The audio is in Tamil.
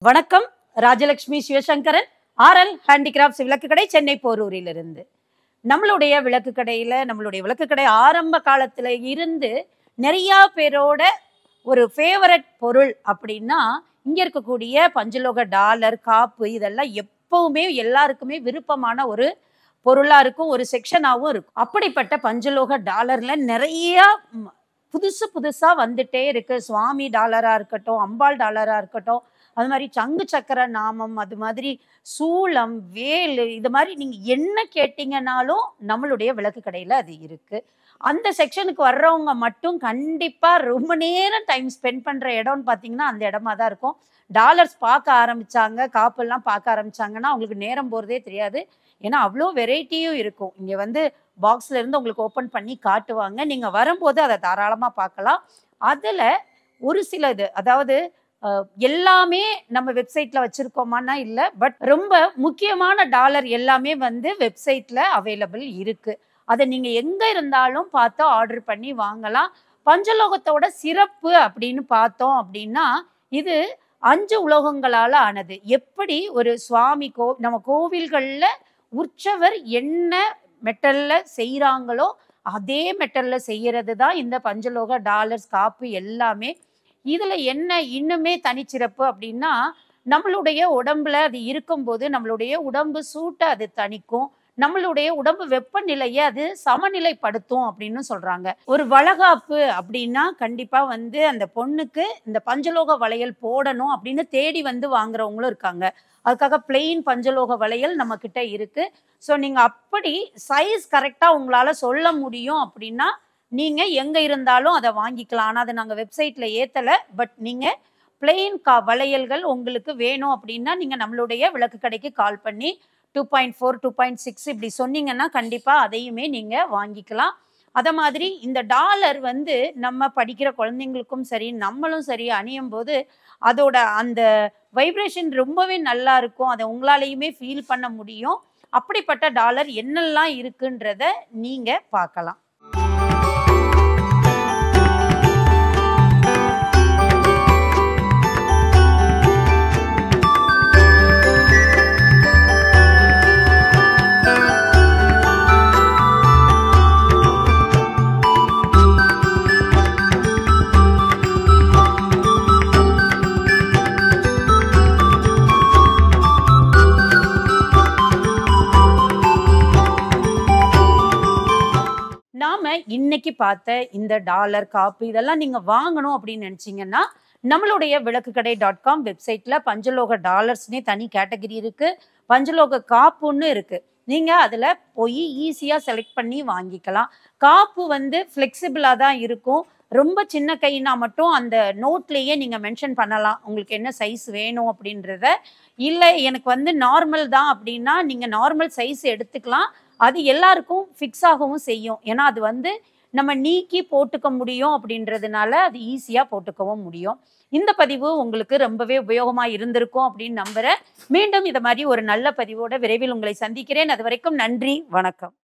வணக்கம் ராஜலட்சுமி சிவசங்கரன் ஆர்எல் ஹேண்டிகிராஃப்ட்ஸ் விளக்கு கடை சென்னை போரூரிலிருந்து நம்மளுடைய விளக்கு கடையில நம்மளுடைய விளக்கு கடை ஆரம்ப காலத்துல இருந்து நிறைய பேரோட ஒரு ஃபேவரட் பொருள் அப்படின்னா இங்க இருக்கக்கூடிய பஞ்சலோக டாலர் காப்பு இதெல்லாம் எப்பவுமே எல்லாருக்குமே விருப்பமான ஒரு பொருளா இருக்கும் ஒரு செக்ஷனாகவும் இருக்கும் அப்படிப்பட்ட பஞ்சலோக டாலர்ல நிறைய ம், புதுசு புதுசா வந்துட்டே இருக்கு சுவாமி டாலரா இருக்கட்டும் அம்பாள் டாலரா இருக்கட்டும் அது மாதிரி சங்கு சக்கர நாமம் அது மாதிரி சூளம் வேலு இது மாதிரி நீங்க என்ன கேட்டீங்கன்னாலும் நம்மளுடைய விளக்கு கடையில அது இருக்கு அந்த செக்ஷனுக்கு வர்றவங்க மட்டும் கண்டிப்பா ரொம்ப நேரம் டைம் ஸ்பெண்ட் பண்ற இடம்னு பாத்தீங்கன்னா அந்த இடமா தான் இருக்கும் டாலர்ஸ் பார்க்க ஆரம்பிச்சாங்க காப்பெல்லாம் பார்க்க ஆரம்பிச்சாங்கன்னா அவங்களுக்கு நேரம் போறதே தெரியாது ஏன்னா அவ்வளோ வெரைட்டியும் இருக்கும் இங்க வந்து பாக்ஸ்ல இருந்து உங்களுக்கு ஓப்பன் பண்ணி காட்டுவாங்க நீங்க வரும்போது அதை தாராளமா பார்க்கலாம் அதுல ஒரு சில இது அதாவது அஹ், எல்லாமே நம்ம வெப்சைட்ல வச்சிருக்கோமான்னா இல்ல பட் ரொம்ப முக்கியமான டாலர் எல்லாமே வந்து வெப்சைட்ல அவைலபிள் இருக்கு அதை நீங்க எங்க இருந்தாலும் பார்த்து ஆர்டர் பண்ணி வாங்கலாம் பஞ்சலோகத்தோட சிறப்பு அப்படின்னு பார்த்தோம் அப்படின்னா இது அஞ்சு உலோகங்களால ஆனது எப்படி ஒரு சுவாமி கோ நம்ம கோவில்கள்ல உற்சவர் என்ன மெட்டல்ல செய்றாங்களோ அதே மெட்டல்ல செய்யறது தான் இந்த பஞ்சலோக டாலர்ஸ் காப்பு எல்லாமே இதுல என்ன இன்னுமே தனிச்சிறப்பு அப்படின்னா நம்மளுடைய உடம்புல அது இருக்கும்போது நம்மளுடைய உடம்பு சூட்டை அது தணிக்கும் நம்மளுடைய உடம்பு வெப்பநிலையை அது சமநிலைப்படுத்தும் அப்படின்னு சொல்றாங்க ஒரு வளகாப்பு அப்படின்னா கண்டிப்பா வந்து அந்த பொண்ணுக்கு இந்த பஞ்சலோக வளையல் போடணும் அப்படின்னு தேடி வந்து வாங்குறவங்களும் இருக்காங்க அதுக்காக பிளெயின் பஞ்சலோக வளையல் நம்ம கிட்ட இருக்கு ஸோ நீங்க அப்படி சைஸ் கரெக்டா உங்களால சொல்ல முடியும் அப்படின்னா நீங்க எங்க இருந்தாலும் அதை வாங்கிக்கலாம் ஆனா அதை நாங்க வெப்சைட்ல ஏத்தல பட் நீங்க பிளெயின் கா வளையல்கள் உங்களுக்கு வேணும் அப்படின்னா நீங்க நம்மளுடைய விளக்கு கடைக்கு கால் பண்ணி two point four two point six இப்படி சொன்னீங்கன்னா கண்டிப்பா அதையுமே நீங்க வாங்கிக்கலாம் அத மாதிரி இந்த டாலர் வந்து நம்ம படிக்கிற குழந்தைங்களுக்கும் சரி நம்மளும் சரி அணியும் போது அதோட அந்த வைப்ரேஷன் ரொம்பவே நல்லா இருக்கும் அதை உங்களாலையுமே ஃபீல் பண்ண முடியும் அப்படிப்பட்ட டாலர் என்னெல்லாம் இருக்குன்றத நீங்க பார்க்கலாம் நாம இன்னைக்கு பார்த்த இந்த டாலர் காப்பு இதெல்லாம் நீங்க வாங்கணும் அப்படின்னு நினைச்சீங்கன்னா நம்மளுடைய விளக்குக்கடை டாட் காம் வெப்சைட்ல பஞ்சலோக டாலர்ஸ்னே தனி கேட்டகரி இருக்கு பஞ்சலோக காப்புன்னு இருக்கு நீங்க அதுல போய் ஈஸியா செலக்ட் பண்ணி வாங்கிக்கலாம் காப்பு வந்து ஃப்ளெக்சிபிளா தான் இருக்கும் ரொம்ப சின்ன கைனா மட்டும் அந்த நோட்லயே நீங்க மென்ஷன் பண்ணலாம் உங்களுக்கு என்ன சைஸ் வேணும் அப்படின்றத இல்லை எனக்கு வந்து நார்மல் தான் அப்படின்னா நீங்க நார்மல் சைஸ் எடுத்துக்கலாம் அது எல்லாருக்கும் ஃபிக்ஸ் ஆகவும் செய்யும் ஏன்னா அது வந்து நம்ம நீக்கி போட்டுக்க முடியும் அப்படின்றதுனால அது ஈஸியாக போட்டுக்கவும் முடியும் இந்த பதிவு உங்களுக்கு ரொம்பவே உபயோகமா இருந்திருக்கும் அப்படின்னு நம்புறேன் மீண்டும் இதை மாதிரி ஒரு நல்ல பதிவோட விரைவில் உங்களை சந்திக்கிறேன் அது வரைக்கும் நன்றி வணக்கம்